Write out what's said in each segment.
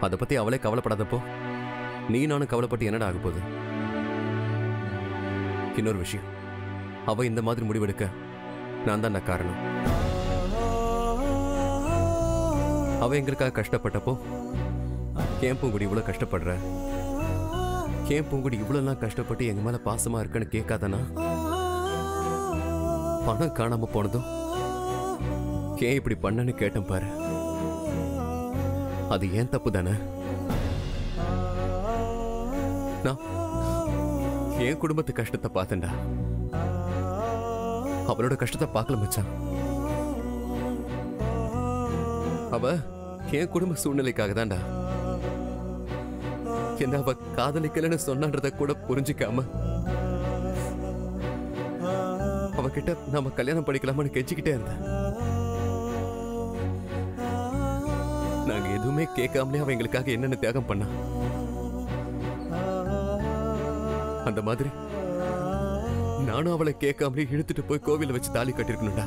அதை பத்தி அவளே கவலைப்படாதப்போ நீ நானும் கவலைப்பட்டு என்னடா ஆக போகுது இன்னொரு விஷயம் அவ இந்த மாதிரி முடிவெடுக்க நான் தான் நான் காரணம் அவ எங்களுக்காக கஷ்டப்பட்டப்போ ஏன் பூங்குடி இவ்வளவு கஷ்டப்படுற ஏன் பூங்குடி இவ்வளவுலாம் கஷ்டப்பட்டு எங்க மேல பாசமா இருக்குன்னு கேட்காதனா பணம் காணாம போனதும் ஏன் இப்படி பண்ணன்னு கேட்டேன் பாரு அது ஏன் தப்பு தானே நான் என் குடும்பத்து கஷ்டத்தை பார்த்தேன்டா அவளோட கஷ்டத்தை பார்க்கல மச்சான் அவ என் குடும்ப சூழ்நிலைக்காக தான்டா என்ன அவ காதலிக்கலன்னு சொன்னான்றத கூட புரிஞ்சுக்காம அவகிட்ட நாம கல்யாணம் படிக்கலாமான்னு கெஞ்சிக்கிட்டே இருந்தேன் நாங்க எதுவுமே கேட்காமலே அவ எங்களுக்காக என்னென்ன தியாகம் பண்ணா அந்த மாதிரி நானும் அவளை கேட்காமலே இழுத்துட்டு போய் கோவில வச்சு தாலி கட்டிருக்கணும்டா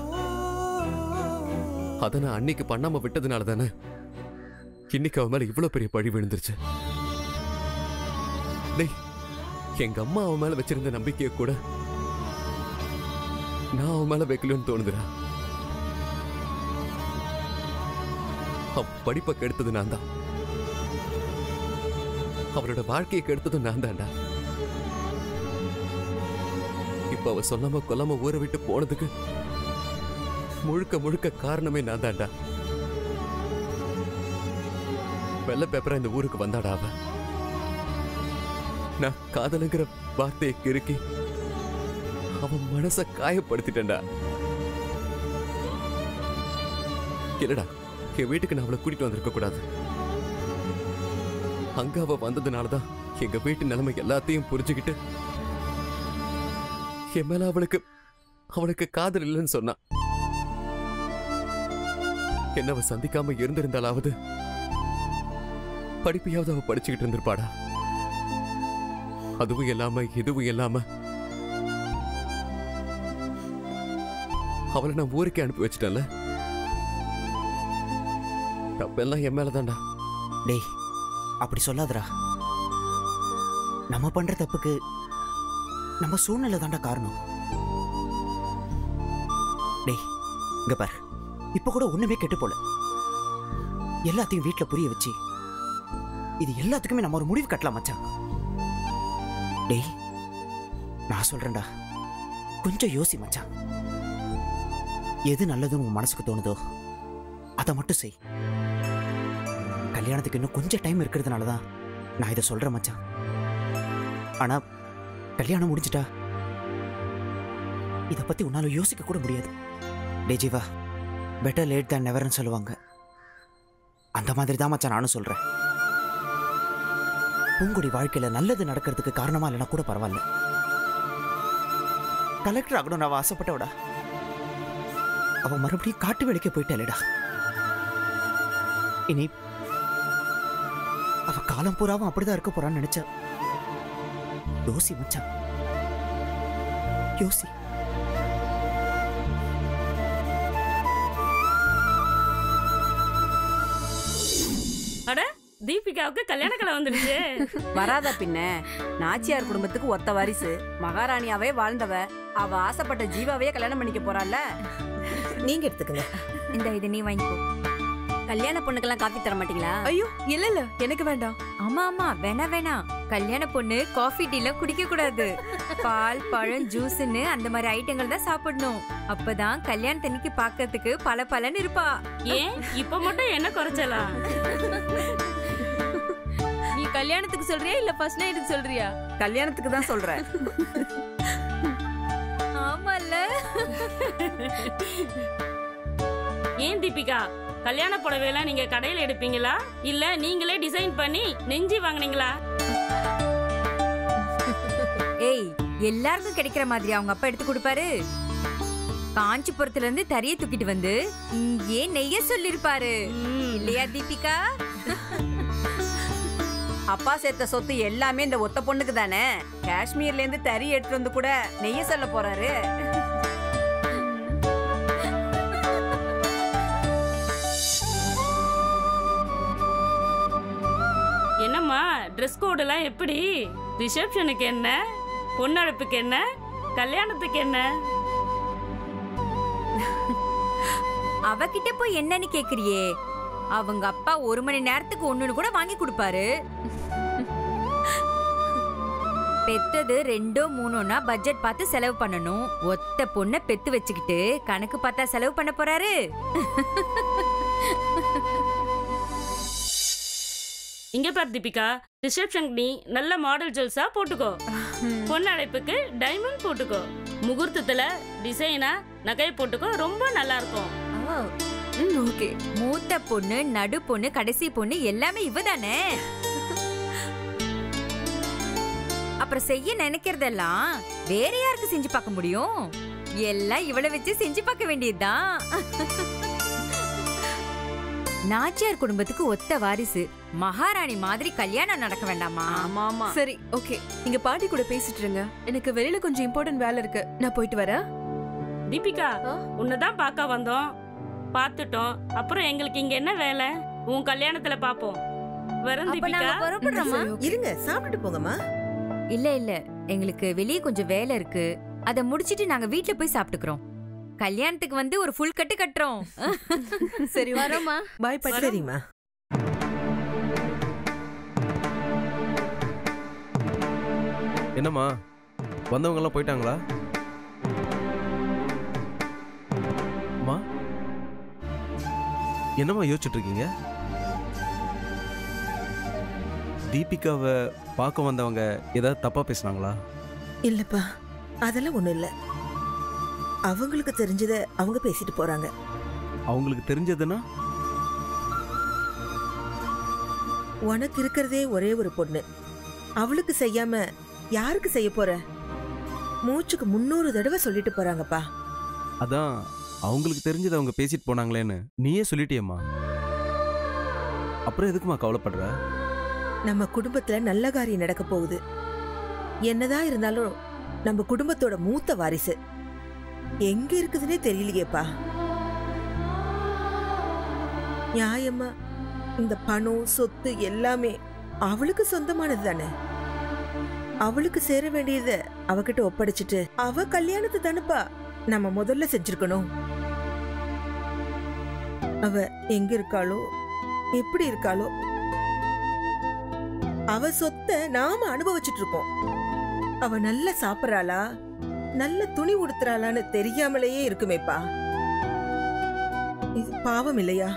அதை நான் அன்னைக்கு பண்ணாம விட்டதுனால தானே இன்னைக்கு அவன் மேல இவ்வளவு பெரிய பழி விழுந்துருச்சு டேய் எங்க அம்மா அவன் மேல வச்சிருந்த நம்பிக்கையை கூட நான் அவன் மேல வைக்கலன்னு தோணுதுடா அவ படிப்பை கெடுத்தது நான் தான் அவளோட வாழ்க்கையை கெடுத்ததும் நான் தான்டா இப்ப அவ சொல்லாம கொல்லாம ஊரை விட்டு போனதுக்கு முழுக்க முழுக்க காரணமே நான் தான்டா வெள்ளை பேப்பரா இந்த ஊருக்கு வந்தாடா அவ நான் காதலுங்கிற வார்த்தையை கிறுக்கி அவன் மனச காயப்படுத்திட்டேன்டா இல்லடா என் வீட்டுக்கு நான் அவளை கூட்டிட்டு வந்திருக்க கூடாது அங்க அவ வந்ததுனாலதான் எங்க வீட்டு நிலைமை எல்லாத்தையும் புரிஞ்சுக்கிட்டு என் மேல அவளுக்கு அவளுக்கு காதல் இல்லைன்னு சொன்னா என்ன அவ சந்திக்காம இருந்திருந்தாலாவது படிப்பையாவது அவ படிச்சுக்கிட்டு இருந்திருப்பாடா அதுவும் இல்லாம இதுவும் இல்லாம அவளை நான் ஊருக்கே அனுப்பி வச்சிட்டேன்ல தப்பெல்லாம் என் மேலதான்டா டேய் அப்படி சொல்லாதடா நம்ம பண்ற தப்புக்கு நம்ம சூழ்நிலை தாண்டா காரணம் டேய் இங்க பாரு இப்ப கூட ஒண்ணுமே கெட்டு போல எல்லாத்தையும் வீட்ல புரிய வச்சு இது எல்லாத்துக்குமே நம்ம ஒரு முடிவு கட்டலாம் மச்சான் டேய் நான் சொல்றேன்டா கொஞ்சம் யோசி மச்சான் எது நல்லதுன்னு உன் மனசுக்கு தோணுதோ அதை மட்டும் செய் கல்யாணத்துக்கு இன்னும் கொஞ்சம் டைம் இருக்கிறதுனால தான் நான் இதை சொல்றேன் மச்சான் ஆனா கல்யாணம் முடிஞ்சிட்டா இத பத்தி உன்னால யோசிக்க கூட முடியாது டே ஜீவா பெட்டர் லேட் தான் நெவர்னு சொல்லுவாங்க அந்த மாதிரி தான் மச்சான் நானும் சொல்றேன் பூங்குடி வாழ்க்கையில நல்லது நடக்கிறதுக்கு காரணமா இல்லைனா கூட பரவாயில்ல கலெக்டர் ஆகணும் நான் ஆசைப்பட்டவடா அவ மறுபடியும் காட்டு வேலைக்கு போயிட்டாளேடா இனி அவ காலம் பூராவும் அப்படிதான் இருக்க போறான்னு நினைச்சா யோசி மச்சான் யோசி அட தீபிகாவுக்கு கல்யாண கலை வந்துடுச்சு வராத பின்ன நாச்சியார் குடும்பத்துக்கு ஒத்த வாரிசு மகாராணியாவே வாழ்ந்தவ அவ ஆசைப்பட்ட ஜீவாவே கல்யாணம் பண்ணிக்க போறாள்ல நீங்க எடுத்துக்கங்க இந்த இது நீ வாங்கிக்கோ கல்யாண பொண்ணுக்கெல்லாம் காஃபி தர மாட்டீங்களா ஐயோ இல்ல இல்ல எனக்கு வேண்டாம் ஆமா ஆமா வேணா வேணாம் கல்யாண பொண்ணு காஃபி டீலாம் குடிக்க கூடாது பால் பழம் ஜூஸ்னு அந்த மாதிரி ஐட்டங்கள் தான் சாப்பிடணும் அப்பதான் கல்யாணத்தன்னைக்கு பார்க்கிறதுக்கு பல பலன்னு இருப்பா ஏன் இப்ப மட்டும் என்ன குறைச்சலா நீ கல்யாணத்துக்கு சொல்றியா இல்ல ஃபர்ஸ்ட் நைட்டுக்கு சொல்றியா கல்யாணத்துக்கு தான் சொல்றேன் ஆமால்ல ஏன் தீபிகா கல்யாண புடவையெல்லாம் நீங்க கடையில எடுப்பீங்களா இல்ல நீங்களே டிசைன் பண்ணி நெஞ்சு வாங்குனீங்களா ஏய் எல்லாருக்கும் கிடைக்கிற மாதிரி அவங்க அப்பா எடுத்து கொடுப்பாரு காஞ்சிபுரத்துல இருந்து தறிய தூக்கிட்டு வந்து இங்கே நெய்ய சொல்லிருப்பாரு ம். இல்லையா தீபிகா அப்பா சேர்த்த சொத்து எல்லாமே இந்த ஒத்த பொண்ணுக்கு தானே காஷ்மீர்ல இருந்து தறி எடுத்துட்டு வந்து கூட நெய்ய சொல்ல போறாரு என்னம்மா ட்ரெஸ் கோடெல்லாம் எப்படி ரிசப்ஷனுக்கு என்ன பொண்ணழைப்புக்கு என்ன கல்யாணத்துக்கு என்ன அவகிட்ட போய் என்னன்னு கேக்குறியே அவங்க அப்பா ஒரு மணி நேரத்துக்கு ஒண்ணுன்னு கூட வாங்கி கொடுப்பாரு பெத்தது ரெண்டோ மூணோனா பட்ஜெட் பார்த்து செலவு பண்ணணும் ஒத்த பொண்ண பெத்து வச்சுக்கிட்டு கணக்கு பார்த்தா செலவு பண்ண போறாரு இங்க பார் தீபிகா ரிசப்ஷன் நீ நல்ல மாடல் ஜுவல்ஸா போட்டுக்கோ பொண்ணு அழைப்புக்கு டைமண்ட் போட்டுக்கோ முகூர்த்தத்துல டிசைனா நகை போட்டுக்கோ ரொம்ப நல்லா இருக்கும் ஓகே மூத்த பொண்ணு நடு பொண்ணு கடைசி பொண்ணு எல்லாமே இவதானே அப்புறம் செய்ய நினைக்கிறதெல்லாம் வேற யாருக்கு செஞ்சு பார்க்க முடியும் எல்லாம் இவளை வச்சு செஞ்சு பார்க்க வேண்டியதுதான் நாச்சியார் குடும்பத்துக்கு ஒத்த வாரிசு மகாராணி மாதிரி கல்யாணம் நடக்க வேண்டாமா ஆமா ஆமா சரி ஓகே நீங்க பாட்டி கூட பேசிட்டு இருங்க எனக்கு வெளியில கொஞ்சம் இம்பார்ட்டன்ட் வேலை இருக்கு நான் போயிட்டு வரேன் தீபிகா ஆ? உன்னதான் பார்க்க வந்தோம் பார்த்துட்டோம் அப்புறம் எங்களுக்கு இங்க என்ன வேலை உன் கல்யாணத்துல பாப்போம் வரோம் அப்ப தீபிகா நாங்க புறப்படுறோமா சரி, okay. இருங்க சாப்பிட்டுட்டு போங்கம்மா இல்ல இல்ல எங்களுக்கு வெளியே கொஞ்சம் வேலை இருக்கு அத முடிச்சிட்டு நாங்க வீட்ல போய் சாப்பிட்டுக்கிறோம் கல்யாணத்துக்கு வந்து ஒரு ஃபுல் கட்டு கட்டுறோம் சரி வரோமா பாய் பாட்டி சரிம்மா என்னம்மா வந்தவங்க எல்லாம் போயிட்டாங்களா அம்மா என்னம்மா யோசிச்சுட்டு இருக்கீங்க தீபிகாவை பார்க்க வந்தவங்க ஏதாவது தப்பா பேசுனாங்களா இல்லப்பா அதெல்லாம் ஒண்ணும் இல்ல அவங்களுக்கு தெரிஞ்சத அவங்க பேசிட்டு போறாங்க அவங்களுக்கு தெரிஞ்சதுன்னா உனக்கு இருக்கிறதே ஒரே ஒரு பொண்ணு அவளுக்கு செய்யாம யாருக்கு செய்ய போற மூச்சுக்கு முன்னூறு தடவை சொல்லிட்டு போறாங்கப்பா அதான் அவங்களுக்கு தெரிஞ்சது அவங்க பேசிட்டு போனாங்களேன்னு நீயே சொல்லிட்டியம்மா அப்புறம் எதுக்குமா கவலைப்படுற நம்ம குடும்பத்துல நல்ல காரியம் நடக்க போகுது என்னதான் இருந்தாலும் நம்ம குடும்பத்தோட மூத்த வாரிசு எங்க இருக்குதுன்னே தெரியலையேப்பா நியாயமா இந்த பணம் சொத்து எல்லாமே அவளுக்கு சொந்தமானது தானே அவளுக்கு சேர வேண்டியத அவகிட்ட ஒப்படைச்சிட்டு அவ கல்யாணத்தை தானப்பா நம்ம முதல்ல செஞ்சிருக்கணும் அவ எங்க இருக்காளோ எப்படி இருக்காளோ அவ சொத்தை நாம அனுபவிச்சுட்டு இருக்கோம் அவ நல்லா சாப்பிடறாளா நல்ல துணி உடுத்துறாளான்னு தெரியாமலேயே இருக்குமேப்பா இது பாவம் இல்லையா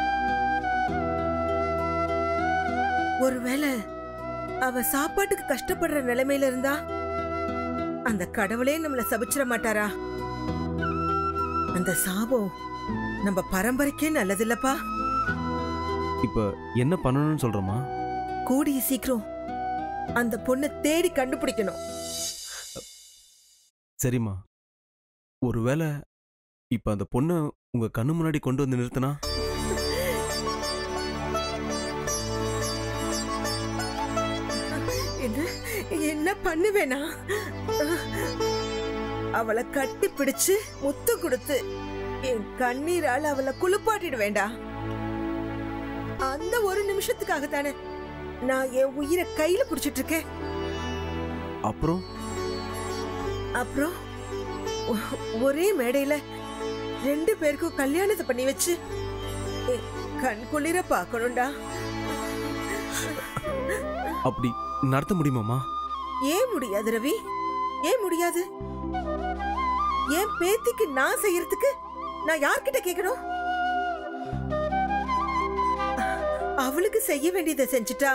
ஒருவேளை அவ சாப்பாட்டுக்கு கஷ்டப்படுற நிலைமையில இருந்தா அந்த கடவுளே நம்மள சபிச்சிட மாட்டாரா அந்த சாபம் நம்ம பரம்பரைக்கே நல்லதில்லப்பா இப்போ என்ன பண்ணணும்னு சொல்றோமா கூடிய சீக்கிரம் அந்த பொண்ணை தேடி கண்டுபிடிக்கணும் சரிம்மா ஒருவேளை இப்ப அந்த பொண்ணை உங்க கண்ணு முன்னாடி கொண்டு வந்து நிறுத்தினா என்ன என்ன பண்ணுவேனா அவளை கட்டி பிடிச்சு முத்து கொடுத்து என் கண்ணீரால் அவளை குளிப்பாட்டிட வேண்டாம் அந்த ஒரு நிமிஷத்துக்காக தானே நான் என் உயிரை கையில புடிச்சிட்டு இருக்கேன் அப்புறம் அப்புறம் ஒ- ஒரே மேடையில ரெண்டு பேருக்கும் கல்யாணத்தை பண்ணி வச்சு என் கண் குளிர பார்க்கணும்டா அப்படி நடத்த முடியுமாம்மா ஏன் முடியாது ரவி ஏன் முடியாது ஏன் பேத்திக்கு நான் செய்யறதுக்கு நான் யார்கிட்ட கேட்கணும் அவளுக்கு செய்ய வேண்டியதை செஞ்சுட்டா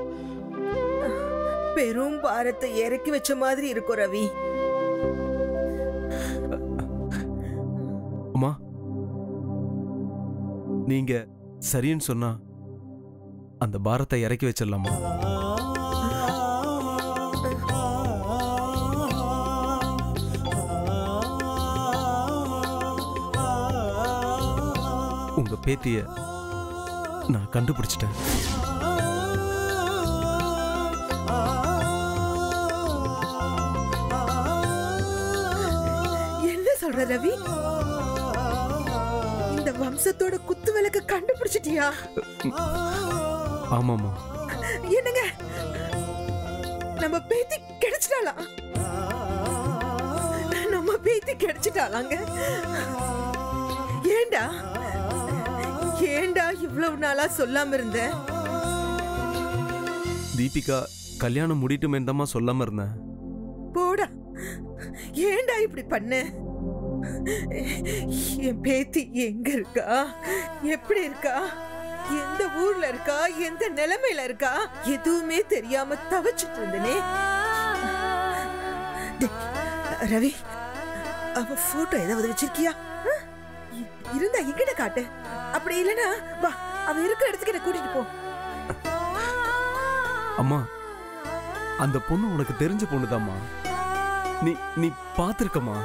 பெரும் பாரத்தை இறக்கி வச்ச மாதிரி இருக்கும் ரவி அம்மா நீங்க சரின்னு சொன்னா அந்த பாரத்தை இறக்கி வச்சிடலாமா உங்க பேத்திய நான் கண்டுபிடிச்சிட்டேன் என்ன சொல்ற ரவி இந்த வம்சத்தோட குத்து விளக்க கண்டுபிடிச்சிட்டியா ஆமாம்மா என்னங்க நம்ம பேத்தி கிடைச்சிட்டாளா நம்ம பேத்தி கிடைச்சிட்டாளாங்க ஏண்டா ஏண்டா இவ்வளவு நாளா சொல்லாம இருந்த தீபிகா கல்யாணம் முடிட்டுமேன்னு தாம்மா சொல்லாம இருந்தேன் போடா ஏண்டா இப்படி பண்ண என் பேத்தி எங்க இருக்கா எப்படி இருக்கா எந்த ஊர்ல இருக்கா எந்த நிலைமையில இருக்கா எதுவுமே தெரியாம தவிச்சிட்டு இருந்தனே டேய், ரவி அவ போட்டோ ஏதாவது வச்சிருக்கியா ஆ? இ- இருந்தா எங்கிட்ட காட்டு அப்படி இல்லனா வா அவ இருக்கிற இடத்துக்கு என்ன கூட்டிட்டு போ அம்மா அந்த பொண்ணு உனக்கு தெரிஞ்ச பொண்ணுதாம்மா நீ நீ பாத்திருக்கம்மா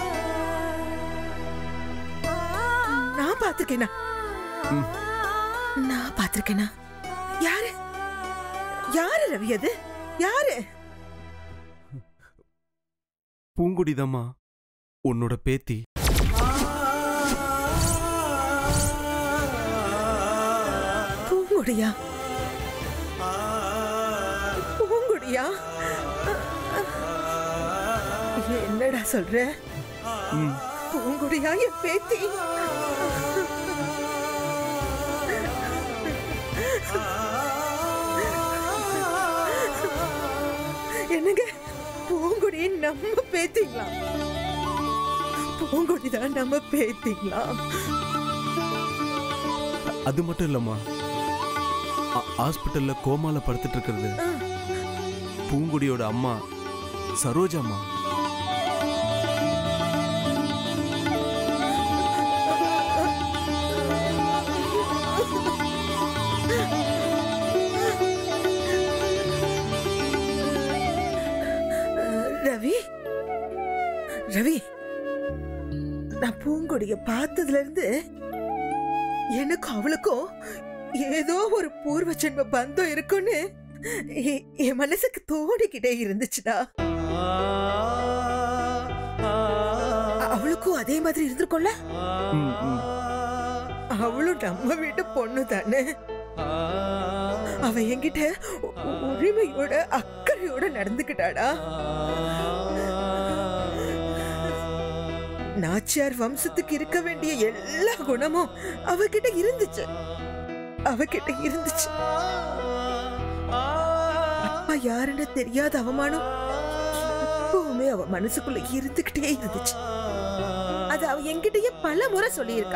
நான் பாத்திருக்கேனா ம். நான் பாத்திருக்கேனா யாரு யாரு ரவி அது யாரு பூங்குடிதாம்மா உன்னோட பேத்தி பூங்குடியா பூங்குடியா என்னடா சொல்ற ம் பூங்குடியா என் பேத்தி என்னங்க பூங்குடி நம்ம பேத்திங்களா பூங்குடி தான் நம்ம பேத்திங்களா அது மட்டும் இல்லம்மா ஆ- ஹாஸ்பிட்டல்ல கோமால படுத்துட்டு இருக்கிறது பூங்குடியோட அம்மா சரோஜாம்மா ரவி ரவி நான் பூங்கொடிய பார்த்ததுல இருந்து எனக்கும் அவளுக்கும் ஏதோ ஒரு பூர்வ ஜென்ம பந்தம் இருக்குன்னு எ- என் மனசுக்கு தோணிக்கிட்டே இருந்துச்சுடா அவளுக்கும் அதே மாதிரி இருந்திருக்கும்ல ம், ம். அவளும் நம்ம வீட்டு பொண்ணு தானே அவ என்கிட்ட உ- உரிமையோட அக்கறையோட நடந்துக்கிட்டாடா நாச்சியார் வம்சத்துக்கு இருக்க வேண்டிய எல்லா குணமும் அவகிட்ட இருந்துச்சு அவகிட்ட இருந்துச்சு அப்பா யாருன்னு தெரியாத அவமானம் எப்பவுமே அவ மனசுக்குள்ள இருந்துகிட்டே இருந்துச்சு அது அவ என்கிட்டயே பல முறை சொல்லியிருக்கா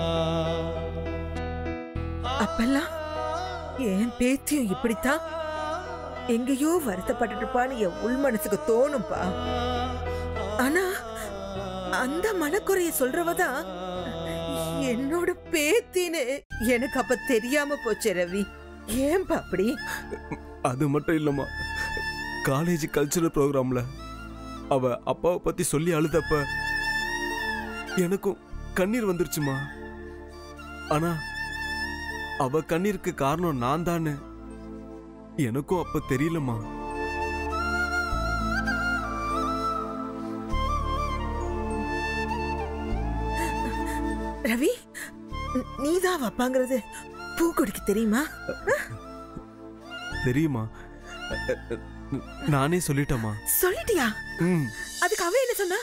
அப்பெல்லாம் என் பேத்தியும் இப்படித்தான் எங்கேயோ வருத்தப்பட்டுட்டு இருப்பான்னு என் உள் மனசுக்கு தோணும்பா ஆனா அந்த மனக்குறைய சொல்றவதான் என்னோட பேத்தின்னு எனக்கு அப்ப தெரியாம போச்சு ரவி ஏன்பா அப்படி அது மட்டும் இல்லம்மா காலேஜ் கல்ச்சுரல் ப்ரோக்ராம்ல அவ அப்பாவை பத்தி சொல்லி அழுதப்ப எனக்கும் கண்ணீர் வந்துருச்சுமா ஆனா அவ கண்ணீருக்கு காரணம் நான் தானே எனக்கும் அப்ப தெரியலம்மா ரவி ந- நீதான் வப்பாங்கிறது பூக்கொடிக்கு தெரியுமா தெரியுமா நானே சொல்லிட்டேம்மா சொல்லிட்டியா ம் அதுக்கு அவ என்ன சொன்னா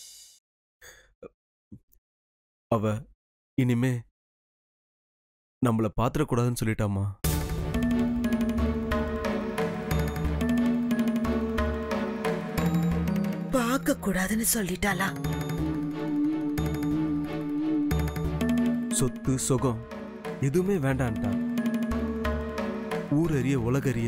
அவ இனிமே நம்மள பாத்திரக்கூடாதுன்னு சொல்லிட்டாமா பார்க்க கூடாதுன்னு சொல்லிட்டாளா சொத்து சுகம் எதுவுமே வேண்டான்ட்டா ஊரறிய உலகறிய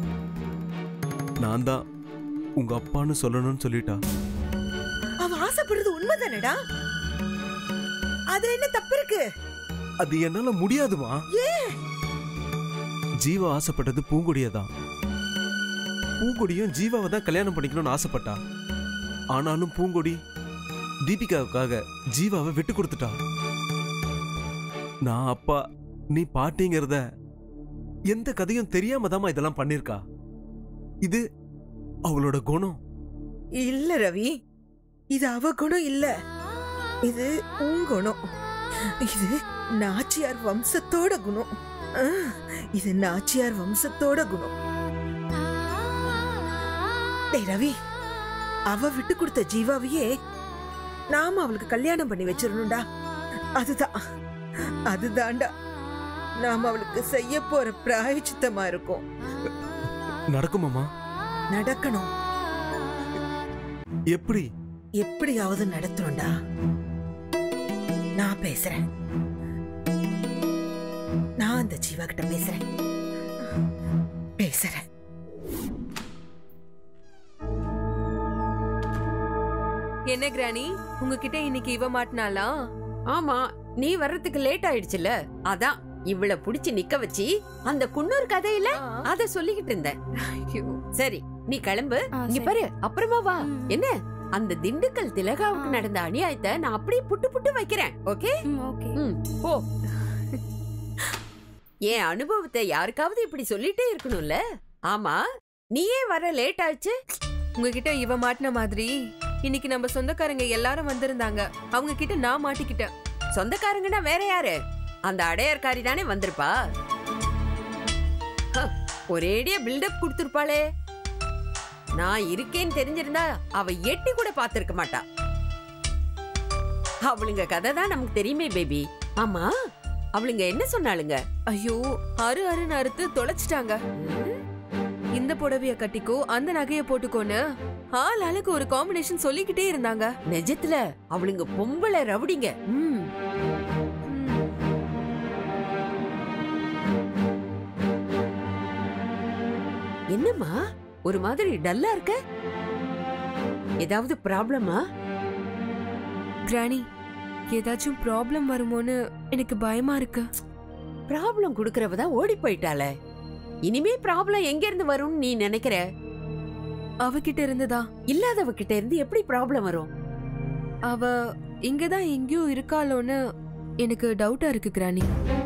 நான் தான் உங்க அப்பான்னு சொல்லணும்னு சொல்லிட்டா அவ ஆசைப்படுறது உண்மைதானடா அதுல என்ன தப்பு இருக்கு அது என்னால முடியாதுமா ஏன் ஜீவா ஆசைப்பட்டது பூங்கொடியை தான் பூங்கொடியும் ஜீவாவை தான் கல்யாணம் பண்ணிக்கணும்னு ஆசைப்பட்டா ஆனாலும் பூங்கொடி தீபிகாவுக்காக ஜீவாவை விட்டு கொடுத்துட்டா நான் அப்பா நீ பாட்டிங்கிறத எந்த கதையும் தெரியாம தாம்மா இதெல்லாம் பண்ணிருக்கா இது அவளோட குணம் இல்ல ரவி இது அவ குணம் இல்ல இது உன் குணம் இது நாச்சியார் வம்சத்தோட குணம் ஆ, இது நாச்சியார் வம்சத்தோட குணம் டேய் ரவி அவ விட்டு கொடுத்த ஜீவாவையே நாம அவளுக்கு கல்யாணம் பண்ணி வச்சிடணும்டா அதுதான் அதுதான்டா நாம அவளுக்கு செய்ய போற பிராயச்சித்தமா இருக்கும் நடக்குமாமா நடக்கணும் எப்படி எப்படியாவது நடத்தணும்டா நான் பேசுறேன் நான் அந்த ஜீவா கிட்ட பேசுறேன் பேசுறேன் என்ன கிராணி உங்ககிட்ட இன்னைக்கு இவ மாட்டினாளா ஆமா நீ வர்றதுக்கு லேட் ஆயிடுச்சுல அதான் இவள புடிச்சு நிக்க வச்சு அந்த குன்னூர் கதையில அத சொல்லிக்கிட்டு இருந்தேன் ஐயோ. சரி நீ கிளம்பு இங்க பாரு அப்புறமா வா என்ன அந்த திண்டுக்கல் திலகாவுக்கு நடந்த அநியாயத்தை நான் அப்படியே புட்டு புட்டு வைக்கிறேன் ஓகே ஓகே ம் போ என் அனுபவத்தை யாருக்காவது இப்படி சொல்லிட்டே இருக்கணும்ல ஆமா நீயே வர லேட் ஆச்சு உங்ககிட்ட இவ மாட்டின மாதிரி இன்னைக்கு நம்ம சொந்தக்காரங்க எல்லாரும் வந்திருந்தாங்க அவங்க கிட்ட நான் மாட்டிக்கிட்டேன் சொந்தக்காரங்கன்னா வேற யாரு அந்த அடையார்காரி தானே வந்திருப்பா ஹ, ஒரேடியா பில்டப் கொடுத்திருப்பாளே நான் இருக்கேன்னு தெரிஞ்சிருந்தா அவ எட்டி கூட பார்த்திருக்க மாட்டா அவளுங்க கதை தான் நமக்கு தெரியுமே பேபி ஆமா அவளுங்க என்ன சொன்னாளுங்க ஐயோ அரு அருன்னு அறுத்து தொலைச்சிட்டாங்க இந்த புடவைய கட்டிக்கோ அந்த நகைய போட்டுக்கோன்னு ஆள் ஆளுக்கு ஒரு காம்பினேஷன் சொல்லிக்கிட்டே இருந்தாங்க நிஜத்துல அவளுங்க பொம்பளை ரவுடிங்க ம் என்னம்மா ஒரு மாதிரி டல்லா இருக்க ஏதாவது ப்ராப்ளமா கிராணி ஏதாச்சும் ப்ராப்ளம் வருமோன்னு எனக்கு பயமா இருக்கு ப்ராப்ளம் குடுக்கறவ தான் ஓடி போயிட்டாளே இனிமே ப்ராப்ளம் எங்க இருந்து வரும்னு நீ நினைக்கிற அவகிட்ட இருந்துதா இல்லாதவ கிட்ட இருந்து எப்படி ப்ராப்ளம் வரும் அவ இங்கதான் எங்கேயோ இருக்காளோன்னு எனக்கு டவுட்டா இருக்கு கிராணி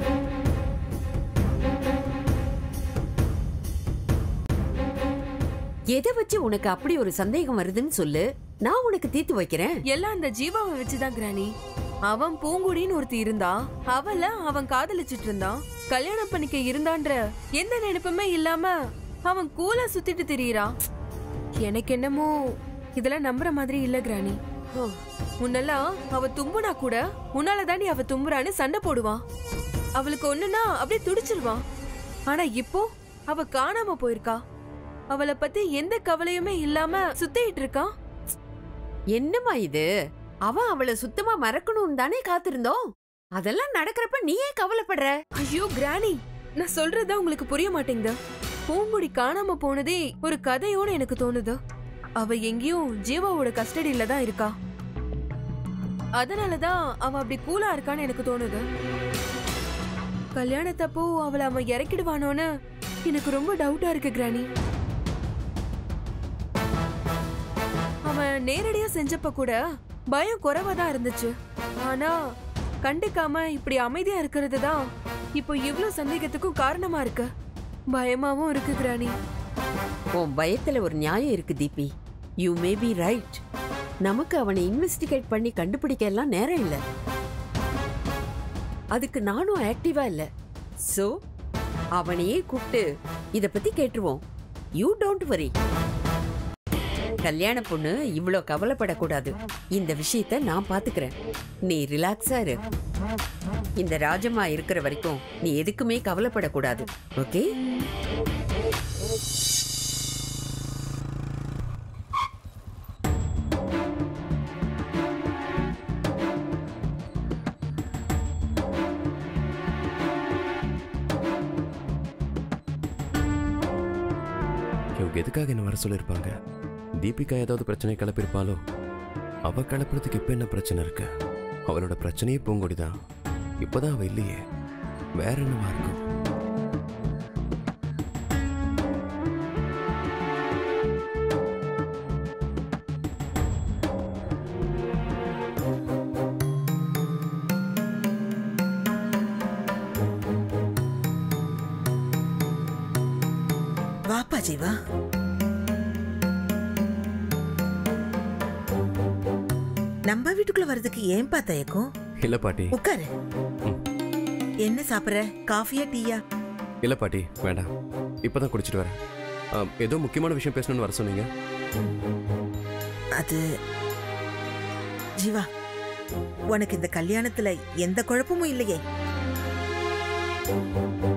எதை வச்சு உனக்கு அப்படி ஒரு சந்தேகம் வருதுன்னு சொல்லு நான் உனக்கு தீர்த்து வைக்கிறேன் எல்லாம் அந்த ஜீவாவை வச்சுதான் கிராணி அவன் பூங்குடின்னு ஒருத்தி இருந்தா அவள அவன் காதலிச்சிட்டு இருந்தான் கல்யாணம் பண்ணிக்க இருந்தான்ற எந்த நினைப்புமே இல்லாம அவன் கூலா சுத்திட்டு திரியறான் எனக்கு என்னமோ இதெல்லாம் நம்புற மாதிரி இல்ல கிராணி ஓ, முன்னெல்லாம் அவ தும்புனா கூட உன்னால தாண்டி அவ தும்புறான்னு சண்டை போடுவான் அவளுக்கு ஒண்ணுனா அப்படியே துடிச்சிருவான் ஆனா இப்போ அவ காணாம போயிருக்கா அவளை பத்தி எந்த கவலையுமே இல்லாம சுத்திட்டு இருக்கான் என்னம்மா இது அவன் அவளை சுத்தமா மறக்கணும்னு தானே காத்திருந்தோம் அதெல்லாம் நடக்கிறப்ப நீயே கவலைப்படுற ஐயோ கிராணி நான் சொல்றதா உங்களுக்கு புரிய மாட்டேங்குது பூங்குடி காணாம போனதே ஒரு கதையோட எனக்கு தோணுது அவ எங்கேயும் ஜீவாவோட கஸ்டடியில தான் இருக்கா அதனாலதான் அவ அப்படி கூலா இருக்கான்னு எனக்கு தோணுது கல்யாணத்தப்போ அவளை அவன் இறக்கிடுவானோன்னு எனக்கு ரொம்ப டவுட்டா இருக்கு கிராணி அவன் நேரடியா செஞ்சப்ப கூட பயம் குறைவா தான் இருந்துச்சு ஆனா கண்டுக்காம இப்படி அமைதியா இருக்கிறது தான் இப்போ இவ்ளோ சந்தேகத்துக்கும் காரணமா இருக்கு பயமாவும் இருக்கு கிராணி உன் பயத்துல ஒரு நியாயம் இருக்கு Deepi you may be right நமக்கு அவனை இன்வெஸ்டிகேட் பண்ணி கண்டுபிடிக்க எல்லாம் நேரம் இல்ல அதுக்கு நானும் ஆக்டிவா இல்ல சோ அவனையே கூப்பிட்டு இத பத்தி கேட்டுருவோம் யூ டோன்ட் வரி கல்யாண பொண்ணு இவ்ளோ கவலைப்படக்கூடாது இந்த விஷயத்த நான் பாத்துக்கிறேன் நீ ரிலாக்ஸா இரு இந்த ராஜம்மா இருக்கிற வரைக்கும் நீ எதுக்குமே கவலைப்படக்கூடாது ஓகே இவங்க எதுக்காக என்ன வர சொல்லியிருப்பாங்க தீபிகா ஏதாவது பிரச்சனை கிளப்பியிருப்பாளோ அவ கிளப்புறதுக்கு இப்ப என்ன பிரச்சனை இருக்கு அவளோட பிரச்சனையே பூங்கொடி தான் இப்பதான் அவ இல்லையே வேற என்னவா இருக்கும் வாப்பா ஜீவா நம்ம வீட்டுக்குள்ள வர்றதுக்கு ஏன்பா தயக்கம் இல்ல பாட்டி உட்காரு என்ன சாப்பிடுற காஃபியா டீயா இல்லை பாட்டி வேண்டாம் இப்போ தான் குடிச்சிட்டு வரேன் ஆ, ஏதோ முக்கியமான விஷயம் பேசணும்னு வர சொன்னீங்க அது ஜீவா உனக்கு இந்த கல்யாணத்துல எந்த குழப்பமும் இல்லையே